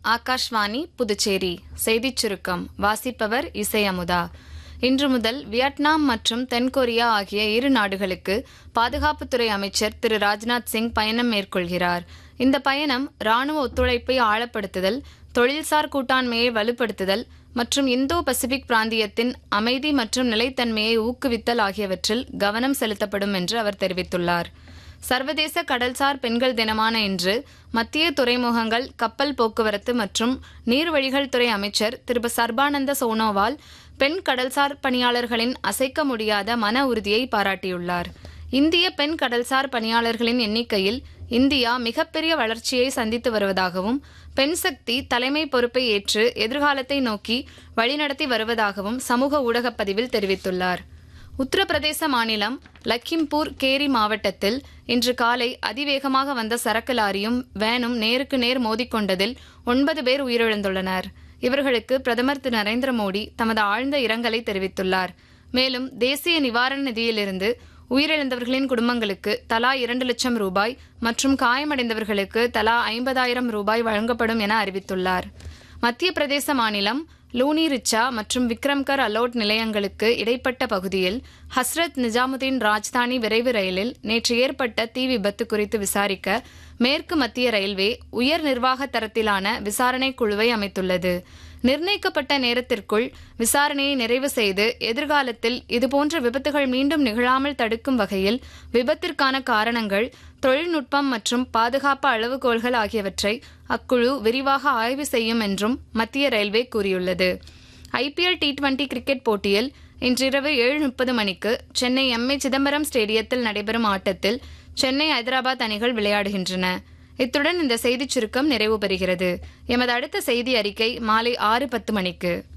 ஆகாஷ்வாணி புதுச்சேரி செய்திச் சுருக்கம் வாசிப்பவர் இசை அமுதா இன்று முதல் வியட்நாம் மற்றும் தென்கொரியா ஆகிய இரு நாடுகளுக்கு பாதுகாப்புத்துறை அமைச்சர் திரு ராஜ்நாத் சிங் பயணம் மேற்கொள்கிறார் இந்த பயணம் ராணுவ ஒத்துழைப்பை ஆழப்படுத்துதல் தொழில்சார் கூட்டாண்மையை வலுப்படுத்துதல் மற்றும் இந்தோ பசிபிக் பிராந்தியத்தின் அமைதி மற்றும் நிலைத்தன்மையை ஊக்குவித்தல் ஆகியவற்றில் கவனம் செலுத்தப்படும் என்று அவர் தெரிவித்துள்ளார் சர்வதேச கடல்சார் பெண்கள் தினமான இன்று மத்திய துறைமுகங்கள் கப்பல் போக்குவரத்து மற்றும் நீர்வழிகள் துறை அமைச்சர் திரு சர்பானந்த சோனோவால் பெண் கடல்சார் பணியாளர்களின் அசைக்க முடியாத மன உறுதியை பாராட்டியுள்ளார் இந்திய பெண் கடல்சார் பணியாளர்களின் எண்ணிக்கையில் இந்தியா மிகப்பெரிய வளர்ச்சியை சந்தித்து வருவதாகவும் பெண் சக்தி தலைமை பொறுப்பை ஏற்று எதிர்காலத்தை நோக்கி வழிநடத்தி வருவதாகவும் சமூக ஊடகப் பதிவில் தெரிவித்துள்ளார் உத்தரப்பிரதேச மாநிலம் லக்கிம்பூர் கேரி மாவட்டத்தில் இன்று காலை அதிவேகமாக வந்த சரக்கு லாரியும் வேனும் நேருக்கு நேர் மோதிக்கொண்டதில் ஒன்பது பேர் உயிரிழந்துள்ளனர் இவர்களுக்கு பிரதமர் திரு நரேந்திர மோடி தமது ஆழ்ந்த இரங்கலை தெரிவித்துள்ளார் மேலும் தேசிய நிவாரண நிதியிலிருந்து உயிரிழந்தவர்களின் குடும்பங்களுக்கு தலா இரண்டு லட்சம் ரூபாய் மற்றும் காயமடைந்தவர்களுக்கு தலா ஐம்பதாயிரம் ரூபாய் வழங்கப்படும் என அறிவித்துள்ளார் மத்திய பிரதேச மாநிலம் லூனி ரிச்சா மற்றும் விக்ரம்கர் அலோட் நிலையங்களுக்கு இடைப்பட்ட பகுதியில் ஹஸ்ரத் நிஜாமுதீன் ராஜ்தானி விரைவு ரயிலில் நேற்று ஏற்பட்ட தீ விபத்து குறித்து விசாரிக்க மேற்கு மத்திய ரயில்வே உயர் நிர்வாக தரத்திலான விசாரணை குழுவை அமைத்துள்ளது நிர்ணயிக்கப்பட்ட நேரத்திற்குள் விசாரணையை நிறைவு செய்து எதிர்காலத்தில் இதுபோன்ற விபத்துகள் மீண்டும் நிகழாமல் தடுக்கும் வகையில் விபத்திற்கான காரணங்கள் தொழில்நுட்பம் மற்றும் பாதுகாப்பு அளவுகோல்கள் ஆகியவற்றை அக்குழு விரிவாக ஆய்வு செய்யும் என்றும் மத்திய ரயில்வே கூறியுள்ளது ஐபிஎல் டி டுவெண்டி கிரிக்கெட் போட்டியில் இன்றிரவு ஏழு முப்பது மணிக்கு சென்னை எம்ஏ சிதம்பரம் ஸ்டேடியத்தில் நடைபெறும் ஆட்டத்தில் சென்னை ஐதராபாத் அணிகள் விளையாடுகின்றன இத்துடன் இந்த செய்திச் சுருக்கம் நிறைவு பெறுகிறது எமது அடுத்த செய்தி அறிக்கை மாலை ஆறு பத்து மணிக்கு